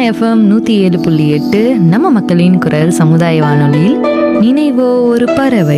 FM நூற்றி ஏழு புள்ளி எட்டு நம்ம மக்களின் குரல் சமுதாய வானொலியில் நினைவோ ஒரு பறவை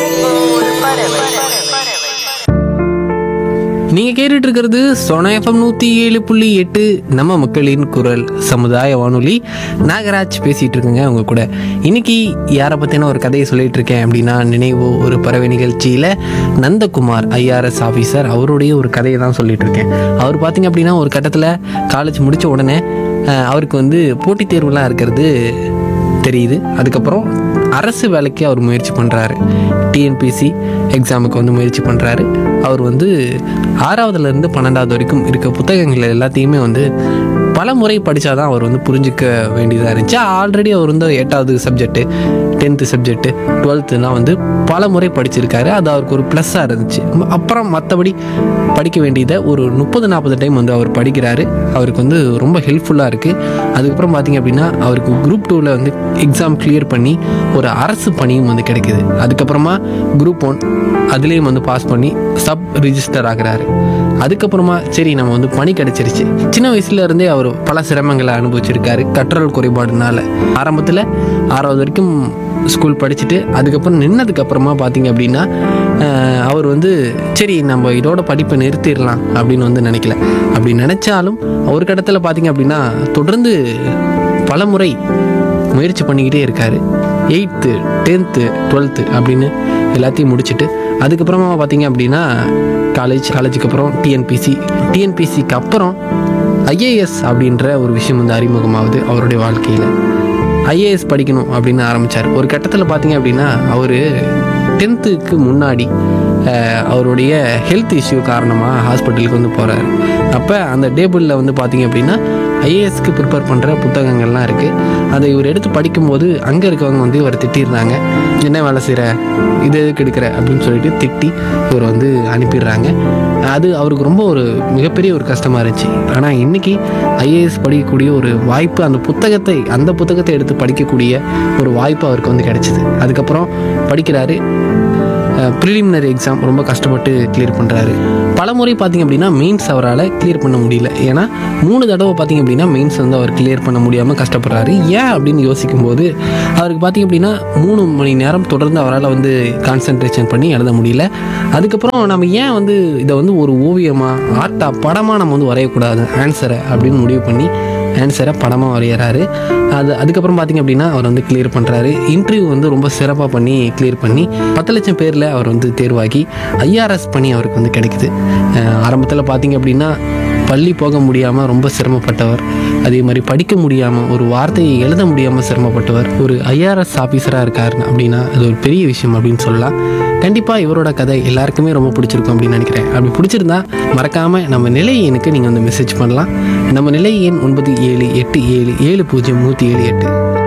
நீங்க கேட்டுட்டு இருக்கிறது சொன எஃப்எம் நூத்தி ஏழு புள்ளி எட்டு நம்ம மக்களின் குரல் சமுதாய வானொலி நாகராஜ் பேசிட்டு இருக்குங்க உங்க கூட இன்னைக்கு யாரை பத்தின ஒரு கதையை சொல்லிட்டு இருக்கேன் அப்படின்னா நினைவு ஒரு பறவை நிகழ்ச்சியில நந்தகுமார் ஐஆர்எஸ் ஆஃபீஸர் அவருடைய ஒரு கதையை தான் சொல்லிட்டு இருக்கேன் அவர் பார்த்தீங்க அப்படின்னா ஒரு கட்டத்தில் காலேஜ் முடிச்ச உடனே அஹ், அவருக்கு வந்து போட்டித் தேர்வுலாம் இருக்கிறது தெரியுது அதுக்கப்புறம் அரசு வேலைக்கு அவர் முயற்சி பண்ணுறாரு டிஎன்பிசி எக்ஸாமுக்கு வந்து முயற்சி பண்ணுறாரு அவர் வந்து ஆறாவதுலேருந்து பன்னெண்டாவது வரைக்கும் இருக்க புத்தகங்கள் எல்லாத்தையுமே வந்து பல முறை படித்தாதான் அவர் வந்து புரிஞ்சிக்க வேண்டியதாக இருந்துச்சு ஆல்ரெடி அவர் வந்து எட்டாவது சப்ஜெக்ட்டு டென்த்து சப்ஜெக்ட்டு டுவெல்த்துலாம் வந்து பல முறை படிச்சிருக்காரு அது அவருக்கு ஒரு ப்ளஸ்ஸாக இருந்துச்சு ம- அப்புறம் மற்றபடி படிக்க வேண்டியதை ஒரு முப்பது நாற்பது டைம் வந்து அவர் படிக்கிறாரு அவருக்கு வந்து ரொம்ப ஹெல்ப்ஃபுல்லாக இருக்குது அதுக்கப்புறம் பார்த்தீங்க அப்படின்னா அவருக்கு குரூப் டூவில் வந்து எக்ஸாம் கிளியர் பண்ணி ஒரு அரசு பணியும் வந்து கிடைக்குது அதுக்கப்புறமா குரூப் ஒன் அதுலேயும் வந்து பாஸ் பண்ணி சப் ரிஜிஸ்டர் ஆகுறாரு அதுக்கப்புறமா சரி நம்ம வந்து பணி கிடைச்சிருச்சு சின்ன வயசுல இருந்தே அவர் பல சிரமங்களை அனுபவிச்சிருக்காரு கற்றல் குறைபாடுனால ஆரம்பத்தில் ஆறாவது வரைக்கும் ஸ்கூல் படிச்சுட்டு அதுக்கப்புறம் நின்னதுக்கு அப்புறமா பார்த்தீங்க அப்படின்னா ஆஹ், அவர் வந்து சரி நம்ம இதோட படிப்பை நிறுத்திடலாம் அப்படின்னு வந்து நினைக்கல அப்படி நினைச்சாலும் ஒரு கடத்தில் பார்த்தீங்க அப்படின்னா தொடர்ந்து பல முறை முயற்சி பண்ணிக்கிட்டே இருக்காரு எயித்து டென்த்து டுவெல்த்து அப்படின்னு எல்லாத்தையும் முடிச்சுட்டு அதுக்கப்புறமா பார்த்தீங்க அப்படின்னா காலேஜ் காலேஜுக்கு அப்புறம் டிஎன்பிசி டிஎன்பிசிக்கு அப்புறம் ஐஏஎஸ் அப்படின்ற ஒரு விஷயம் வந்து அறிமுகமாகுது அவருடைய வாழ்க்கையில் ஐஏஎஸ் படிக்கணும் அப்படின்னு ஆரம்பித்தார் ஒரு கட்டத்தில் பார்த்தீங்க அப்படின்னா அவர் டென்த்துக்கு முன்னாடி அஹ், அவருடைய ஹெல்த் இஷ்யூ காரணமாக ஹாஸ்பிட்டலுக்கு வந்து போகிறாரு அப்போ அந்த டேபிளில் வந்து பார்த்தீங்க அப்படின்னா ஐஏஎஸ்க்கு ப்ரிப்பேர் பண்ணுற புத்தகங்கள்லாம் இருக்குது அதை இவர் எடுத்து படிக்கும்போது அங்கே இருக்கவங்க வந்து இவர் திட்டிடுறாங்க என்ன வேலை செய்கிற இது எதுக்கு எடுக்கிற அப்படின்னு சொல்லிட்டு திட்டி இவர் வந்து அனுப்பிடுறாங்க அது அவருக்கு ரொம்ப ஒரு மிகப்பெரிய ஒரு கஷ்டமாக இருந்துச்சு ஆனால் இன்னைக்கு ஐஏஎஸ் படிக்கக்கூடிய ஒரு வாய்ப்பு அந்த புத்தகத்தை அந்த புத்தகத்தை எடுத்து படிக்கக்கூடிய ஒரு வாய்ப்பு அவருக்கு வந்து கிடைச்சிது அதுக்கப்புறம் படிக்கிறாரு ப்ரிலிமினரி எக்ஸாம் ரொம்ப கஷ்டப்பட்டு கிளியர் பண்ணுறாரு பல முறை பார்த்தீங்க அப்படின்னா மெயின்ஸ் அவரால் கிளியர் பண்ண முடியல ஏன்னா மூணு தடவை பார்த்தீங்க அப்படின்னா மெயின்ஸ் வந்து அவர் கிளியர் பண்ண முடியாமல் கஷ்டப்படுறாரு ஏன் அப்படின்னு யோசிக்கும் போது அவருக்கு பார்த்தீங்க அப்படின்னா மூணு மணி நேரம் தொடர்ந்து அவரால் வந்து கான்சென்ட்ரேஷன் பண்ணி எழுத முடியல அதுக்கப்புறம் நம்ம ஏன் வந்து இதை வந்து ஒரு ஓவியமாக ஆர்ட்டாக படமாக நம்ம வந்து வரையக்கூடாது ஆன்சரை அப்படின்னு முடிவு பண்ணி ஆன்சரை படமாக வரைகிறாரு அது அதுக்கப்புறம் பார்த்தீங்க அப்படின்னா அவர் வந்து கிளியர் பண்ணுறாரு இன்டர்வியூ வந்து ரொம்ப சிறப்பாக பண்ணி கிளியர் பண்ணி பத்து லட்சம் பேரில் அவர் வந்து தேர்வாகி ஐஆர்எஸ் பண்ணி அவருக்கு வந்து கிடைக்குது ஆரம்பத்தில் பார்த்தீங்க அப்படின்னா பள்ளி போக முடியாமல் ரொம்ப சிரமப்பட்டவர் அதே மாதிரி படிக்க முடியாமல் ஒரு வார்த்தையை எழுத முடியாமல் சிரமப்பட்டவர் ஒரு ஐஆர்எஸ் ஆஃபீஸராக இருக்கார் அப்படின்னா அது ஒரு பெரிய விஷயம் அப்படின்னு சொல்லலாம் கண்டிப்பாக இவரோட கதை எல்லாருக்குமே ரொம்ப பிடிச்சிருக்கும் அப்படின்னு நினைக்கிறேன் அப்படி பிடிச்சிருந்தா மறக்காமல் நம்ம நிலை எண்ணுக்கு நீங்கள் வந்து மெசேஜ் பண்ணலாம் நம்ம நிலை எண் ஒன்பது ஏழு எட்டு ஏழு ஏழு பூஜ்ஜியம் நூற்றி ஏழு எட்டு